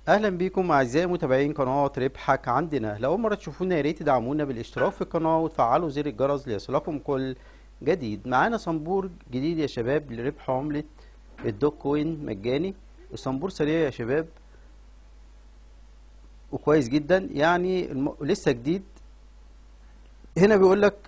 اهلا بيكم اعزائي متابعين قناه ربحك عندنا لو اول مره تشوفونا يا ريت تدعمونا بالاشتراك في القناه وتفعلوا زر الجرس ليصلكم كل جديد معانا صنبور جديد يا شباب لربح عمله الدوج كوين مجاني الصنبور سريع يا شباب وكويس جدا يعني الم... لسه جديد هنا بيقول لك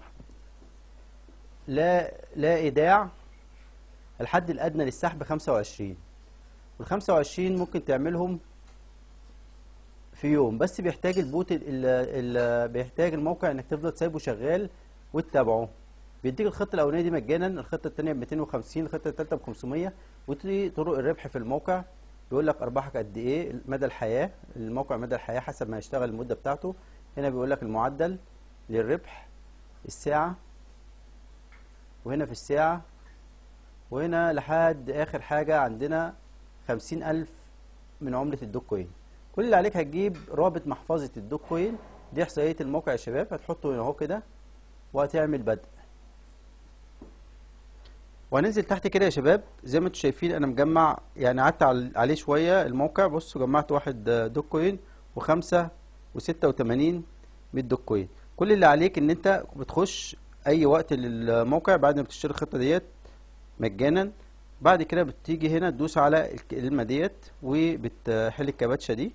لا لا ايداع الحد الادنى للسحب 25 وال 25 ممكن تعملهم في يوم بس بيحتاج البوت ال ال بيحتاج الموقع انك تفضل سايبه شغال وتتابعه بيديك الخطه الاولانيه دي مجانا الخطه الثانيه ب 250 الخطه الثالثه ب 500 ودي طرق الربح في الموقع بيقول لك ارباحك قد ايه مدى الحياه الموقع مدى الحياه حسب ما يشتغل المده بتاعته هنا بيقول لك المعدل للربح الساعه وهنا في الساعه وهنا لحد اخر حاجه عندنا خمسين ألف من عملة الدوج كوين كل اللي عليك هتجيب رابط محفظة الدوج كوين دي إحصائية الموقع يا شباب هتحطه هنا أهو كده وهتعمل بدء وهننزل تحت كده يا شباب زي ما انتم شايفين انا مجمع يعني قعدت عليه شويه الموقع بصوا جمعت واحد دوج كوين وخمسة وستة وتمانين من الدوج كوين كل اللي عليك ان انت بتخش اي وقت للموقع بعد ما بتشتري الخطه ديت مجانا بعد كده بتيجي هنا تدوس على الكلمه ديت وبتحل الكباتشه دي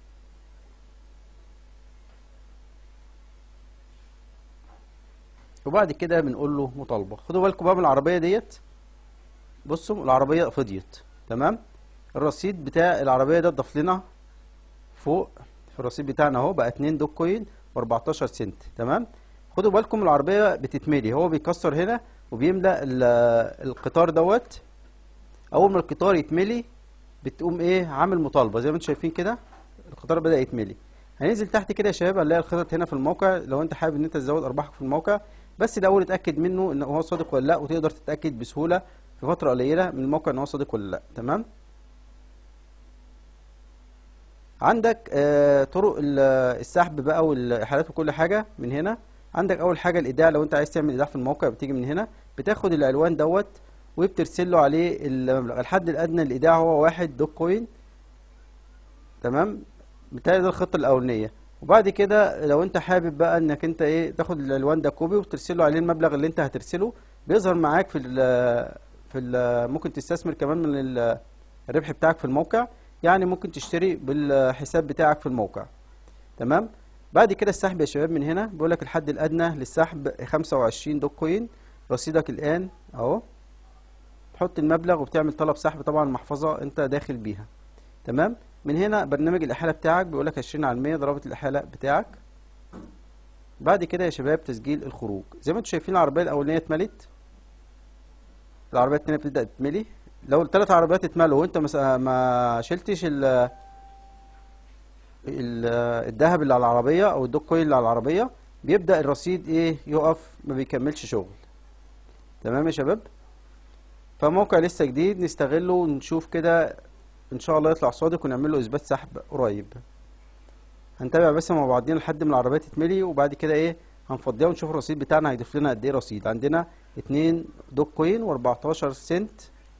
وبعد كده بنقول له مطالبه خدوا بالكم بقى من العربيه ديت بصوا العربيه فضيت تمام الرصيد بتاع العربيه ده اتضاف لنا فوق في الرصيد بتاعنا اهو بقى 2 دوج كوين و14 سنت تمام خدوا بالكم العربيه بتتملي هو بيكسر هنا وبيملى القطار دوت اول ما القطار يتملي بتقوم ايه عامل مطالبه زي ما انتم شايفين كده القطار بدا يتملي هننزل تحت كده يا شباب هنلاقي الخطط هنا في الموقع لو انت حابب ان انت تزود ارباحك في الموقع بس الاول اتاكد منه ان هو صادق ولا لا وتقدر تتاكد بسهوله في فتره قليله من الموقع ان هو صادق ولا لا تمام عندك آه طرق السحب بقى والاحالات وكل حاجه من هنا عندك اول حاجه الايداع لو انت عايز تعمل ايداع في الموقع بتيجي من هنا بتاخد الالوان دوت وبترسل له عليه المبلغ الحد الادنى للايداع هو واحد دوج كوين تمام بتاعي ده الخطه الاولانيه وبعد كده لو انت حابب بقى انك انت ايه تاخد الالوان ده كوبي وترسل له عليه المبلغ اللي انت هترسله بيظهر معاك في ال في ال ممكن تستثمر كمان من الربح بتاعك في الموقع يعني ممكن تشتري بالحساب بتاعك في الموقع تمام بعد كده السحب يا شباب من هنا بيقول لك الحد الادنى للسحب 25 دوج كوين رصيدك الان اهو تحط المبلغ وبتعمل طلب سحب طبعا محفظه انت داخل بيها تمام من هنا برنامج الاحاله بتاعك بيقول لك 20 على 100 ضربه الاحاله بتاعك بعد كده يا شباب تسجيل الخروج زي ما انتم شايفين العربيه الاولانيه اتملت العربيه الثانيه بتبدا تتملي لو الثلاث عربيات اتملوا وانت ما شلتش ال الذهب اللي على العربيه او الدوج كوين اللي على العربيه بيبدا الرصيد ايه يقف ما بيكملش شغل تمام يا شباب فموقع لسه جديد نستغله ونشوف كده ان شاء الله يطلع صادق ونعمل له اثبات سحب قريب هنتابع بس مع بعضينا لحد ما العربيه تتملي وبعد كده ايه هنفضيها ونشوف الرصيد بتاعنا هيضيف لنا قد ايه رصيد عندنا 2 دوج كوين و14 سنت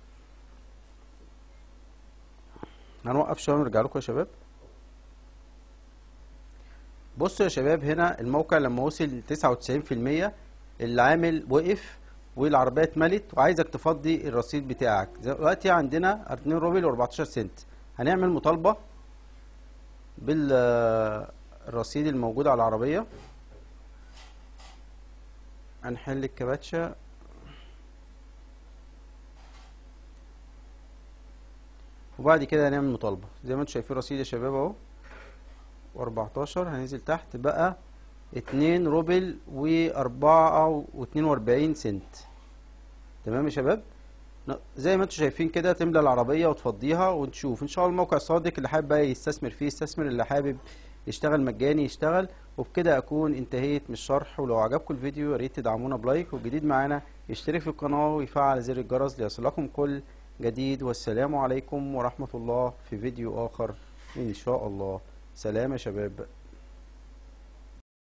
هنوقف شويه ونرجع لكم يا شباب بصوا يا شباب هنا الموقع لما وصل ل 99% العامل وقف والعربيه اتملت وعايزك تفضي الرصيد بتاعك دلوقتي عندنا 2 روبل و14 سنت هنعمل مطالبه بالرصيد الموجود على العربيه هنحل الكباتشه وبعد كده هنعمل مطالبه زي ما انتم شايفين رصيد يا شباب اهو و14 هننزل تحت بقى اتنين روبل واربعة واتنين واربعين سنت تمام يا شباب زي ما انتم شايفين كده تملى العربية وتفضيها ونشوف ان شاء الله الموقع صادق اللي حابب بقى يستثمر فيه يستثمر اللي حابب يشتغل مجاني يشتغل وبكده اكون انتهيت من الشرح ولو عجبكم الفيديو يا ريت تدعمونا بلايك والجديد معانا يشترك في القناة ويفعل زر الجرس ليصلكم كل جديد والسلام عليكم ورحمة الله في فيديو اخر ان شاء الله سلام يا شباب